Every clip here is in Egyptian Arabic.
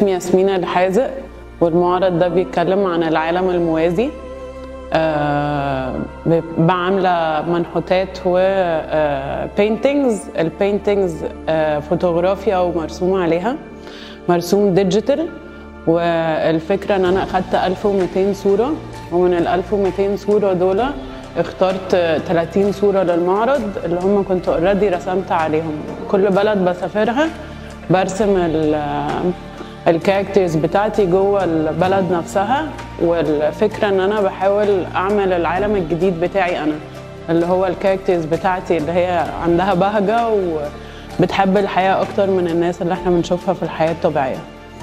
اسمي ياسمين الحازق والمعرض ده بيتكلم عن العالم الموازي آه، بعملة منحوتات و بينتينجز البينتينجز فوتوغرافيا ومرسوم عليها مرسوم ديجيتال والفكرة ان انا اخدت 1200 صورة ومن ال 1200 صورة دول اخترت 30 صورة للمعرض اللي هم كنت اوريدي رسمت عليهم كل بلد بسافرها برسم ال- الكاركترز بتاعتي جوه البلد نفسها والفكرة ان انا بحاول اعمل العالم الجديد بتاعي انا اللي هو الكاركترز بتاعتي اللي هي عندها بهجة وبتحب الحياة اكتر من الناس اللي احنا بنشوفها في الحياة الطبيعية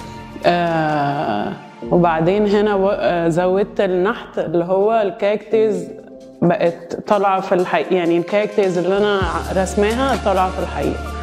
آه وبعدين هنا و- آه، زودت النحت اللي هو الكاركترز بقت طالعة في الحقيقة يعني الكاركترز اللي انا رسماها طالعة في الحقيقة